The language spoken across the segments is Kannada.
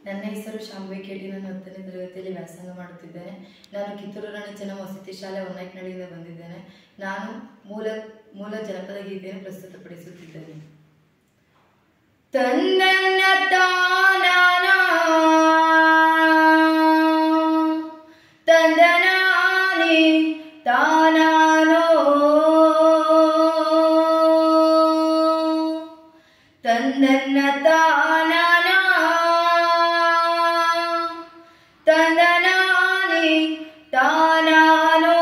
ನನ್ನ ಹೆಸರು ಶಾಂಭವಿ ಕೇಳಿ ನಾನು ಹತ್ತನೇ ತರಗತಿಯಲ್ಲಿ ವ್ಯಾಸಂಗ ಮಾಡುತ್ತಿದ್ದೇನೆ ನಾನು ಕಿತ್ತೂರು ರಾಣಿ ಚೆನ್ನಮ್ಮ ವಸತಿ ಶಾಲೆ ಹೊನ್ನಾಯ್ಕನಹಳ್ಳಿಯಿಂದ ಬಂದಿದ್ದೇನೆ ನಾನು ಮೂಲ ಮೂಲ ಜನಪದ ಗೀತೆಯನ್ನು ಪ್ರಸ್ತುತಪಡಿಸುತ್ತಿದ್ದೇನೆ ತನ್ನನ್ನ ತಾನಾನ ತಂದನಾನಿ ತಾನಾನೋ ತಂದನ್ನ ತಾನಾನ ತಂದನಾನಿ ತಾನಾನೋ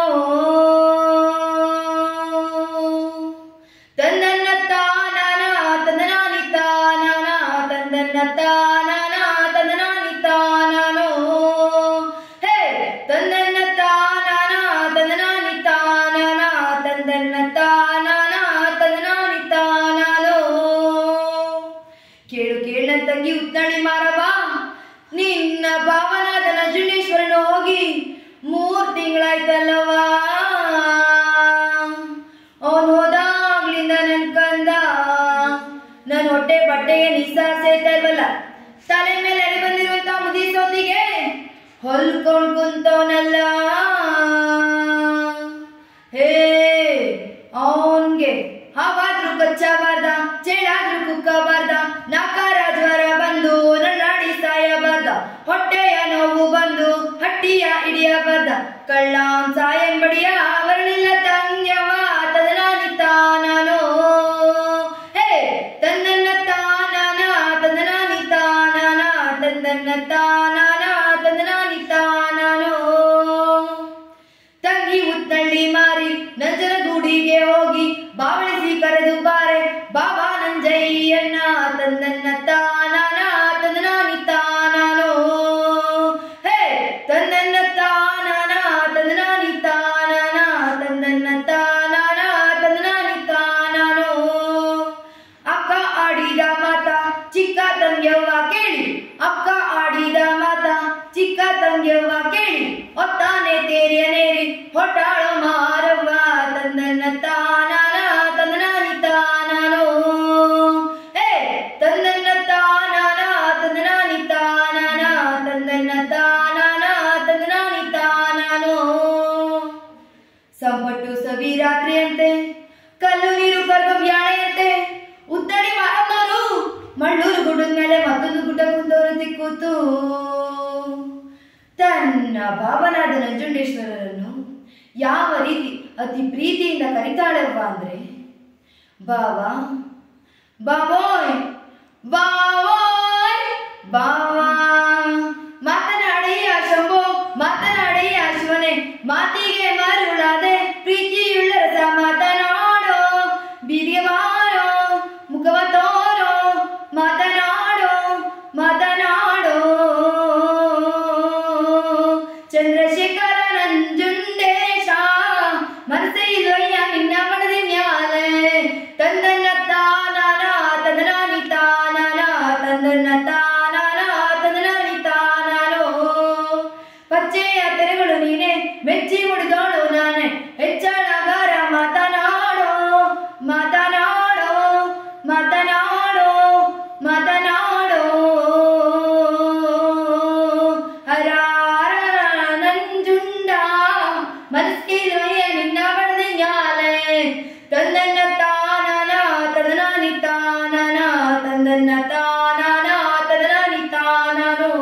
ತಂದನ್ನ ತಾನಾನ ತಂದನಾನಿ ತಾನಾನ ತಂದನ್ನ ತಾನಾನ ತಂದನಾನಿ ತಾನಾನೋ ಹೇ ತಂದನ್ನ ತಾನಾನ ತಂದನಾನಿ ತಾನಾನ ತಂದನ್ನ ತಾನಾನ ತಂದನಾನಿ ತಾನಾನೋ ಕೇಳು ಕೇಳ ತಂಗಿ ಉತ್ತಣಿ ಮಾರವ ನಿನ್ನ ಭಾವನಾದ ನಂಜುಂಡೇಶ್ವರನ ಹೋಗಿ ಮೂರ್ ತಿಂಗಳಾಯ್ತಲ್ಲವ ಅವನು ಹೋದಾಗ್ಲಿಂದ ನನ್ ಕಂದ ನನ್ ಹೊಟ್ಟೆ ಬಟ್ಟೆಗೆ ನಿಸ್ಸಾರ ಸೇರ್ತಾ ಇಲ್ವಲ್ಲ ತಲೆ ಮೇಲೆ ಎಳೆ ಬಂದಿರುವಂತ ಮುದಿ ಸೊಂದಿಗೆ ಹೊಲ್ಕೊಂಡ್ ಕುಂತವನಲ್ಲ ಹೇ ಅವನ್ಗೆ ಹಾವಾದ್ರೂ ಕಚ್ಚಬಾರ್ದ ಚೇಳಾದ್ರೂ ಕುಕ್ಕಬಾರ್ದ ನಕಾರ ಜ್ವರ ಬಂದು ನನ್ನಾಡಿ ಸಾಯಬಾರ್ದ ಹೊಟ್ಟೆಯ ನೋವು ಬಂದು ಹಟ್ಟಿಯ ಹಿಡಿಯಬಾರ್ದ ಕಳ್ಳಾನ್ ಸಾಯನ್ ಬಡಿಯ ಬರಲಿಲ್ಲ ತಂಗ್ಯವ ತದನಾನಿ ತಾನೋ ಹೇ ತನ್ನನ್ನ ತಾನನ ತದನಾನಿ ತಾನನ ತಂದನ್ನ ತಾನನ ತದನಾನಿ ತಾನೋ ತಂಗಿ ಉತ್ತಳ್ಳಿ ಮಾರಿ ನಂಜನ ಗೂಡಿಗೆ ಹೋಗಿ ಬಾವಳಿಸಿ ಕರೆದು ಬಾರೆ ಬಾಬಾ ನಂಜಯ್ಯನ್ನ ತಂದನ್ನ ತಾನಾನ ತಂದನಾನಿ ತಾನಾನೋ ಹೇ ತಂದನ್ನ ತಾನಾನ ತಂದನಾನಿ ತಾನಾನ ತಂದನ್ನ ತಾನಾನ ತಂದನಾನಿ ತಾನಾನೋ ಅಕ್ಕ ಆಡಿದ ಮಾತ ಚಿಕ್ಕ ತಂಗ್ಯವ್ವ ಕೇಳಿ ಅಕ್ಕ ಆಡಿದ ಮಾತ ಚಿಕ್ಕ ತಂಗ್ಯವ್ವ ಕೇಳಿ ಒತ್ತಾನೆ ತೇರಿಯ ನೇರಿ ಹೊಟ್ಟಾಳು ಮಾರವ್ವ ತಂದನ್ನ ತಾನಾನ ತಂದನಾನಿ ತಾನಾನೋ ಹೇ ತಂದನ್ನ ತಾನಾನ ತಂದನಾನಿ ತಾನಾನ ತಂದನ್ನ ತಾನಾನ ತಂದನಾನಿ ತಾನಾನೋ ಸಂಪಟ್ಟು ಸವಿ ರಾತ್ರಿಯಂತೆ ಕಲ್ಲು ನೀರು ಕರ್ಗು ಬ್ಯಾಳೆಯಂತೆ ಉತ್ತಡಿ ಮಾರಮ್ಮರು ಮಳ್ಳೂರು ಗುಡ್ಡದ ಮೇಲೆ ಮತ್ತೊಂದು ಗುಡ್ಡ ಕುಂದವರು ತಿಕ್ಕೂತು ತನ್ನ ಭಾವನಾದ ನಂಜುಂಡೇಶ್ವರರನ್ನು ಯಾವ ರೀತಿ ಅತಿ ಪ್ರೀತಿಯಿಂದ ಕರಿತಾಳವ್ವ ಅಂದ್ರೆ ಬಾವಾ ಬಾವೋಯ್ ಬಾವೋಯ್ ಬಾವಾ ಮಾತನಾಡಿ ಆ ಶಂಭೋ ಮಾತನಾಡಿ ಆ ಶಿವನೇ ಮಾತಿಗೆ ಮರುಳಾದೆ ಪ್ರೀತಿಯುಳ್ಳ ರಸ ಮಾತನಾಡೋ ಬೀದಿಗೆ ಬಾರೋ ಮುಖವ ತೋರೋ ಮಾತನಾಡೋ ಮಾತನಾಡೋ ಚಂದ್ರಶೇಖರ ನಂಜುಂಡೇಶ ಮನಸ್ಸೇ ಇಲ್ಲಯ್ಯ ನಿನ್ನ ಮನದಿ ಮ್ಯಾಲೆ ತಂದನ್ನ ತಾನಾನ ತಂದನಾನಿ ತಾನಾನ ತಂದನ್ನ ತಾನಾನ ತಂದನಾನಿ ತಾನಾನೋ ಪಚ್ಚೆಯ ತೆರೆಗಳು ನೀನೆ ಮೆಚ್ಚಿ ಮುಡಿದೋಳು ನಾನೇ ಹೆಚ್ಚಳಗಾರ ಮಾತನಾಡೋ ಮಾತನಾಡೋ ಮಾತನಾಡೋ ಮಾತನಾಡೋ ಹರಾರ ನಂಜುಂಡ ಮನಸ್ಸಿರುವೆಯ ನಿನ್ನ ಬಡದೆ ನ್ಯಾಲೆ ತಂದನ್ನ ತಾನನ ತದನಾನಿ ತಾನನ ತಂದನ್ನ ತಾನನ ತದನಾನಿ ತಾನನೋ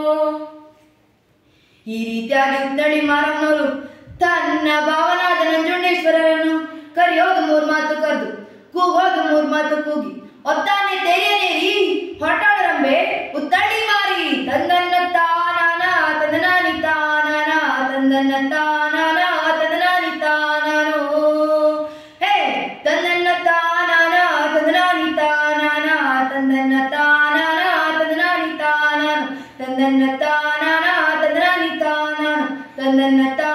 ಈ ರೀತಿಯಾಗಿ ಉತ್ತಳಿ ಮಾರಮ್ಮನವರು ತನ್ನ ಭಾವನಾದ ನಂಜುಂಡೇಶ್ವರರನ್ನು ಕರೆಯೋದು ಮೂರ್ ಮಾತು ಕರೆದು ಕೂಗೋದು ಮೂರ್ ಮಾತು ಕೂಗಿ ಒತ್ತಾನೆ ತೇರಿಯನೇರಿ ಹೊರಟಾಳರಂಬೆ ಉತ್ತಳಿ ಮಾರಿ ತಂದನ್ನ ತಾನಾನ ತಂದನಾನಿ ತಾನಾನ ತಂದನ್ನ ತಾನಾನ ತಂದನಾನಿ ತಾನಾನೋ ಹೇ ತಂದನ್ನ ತಾನಾನ ತಂದನಾನಿ ತಾನಾನ ತಂದನ್ನ ತಾನಾನ ತಂದನಾನಿ ತಾನಾನ ತಂದನ್ನ ತಾನಾನ ತಂದನಾನಿ ತಾನಾನ ತಂದನ್ನ ತಾ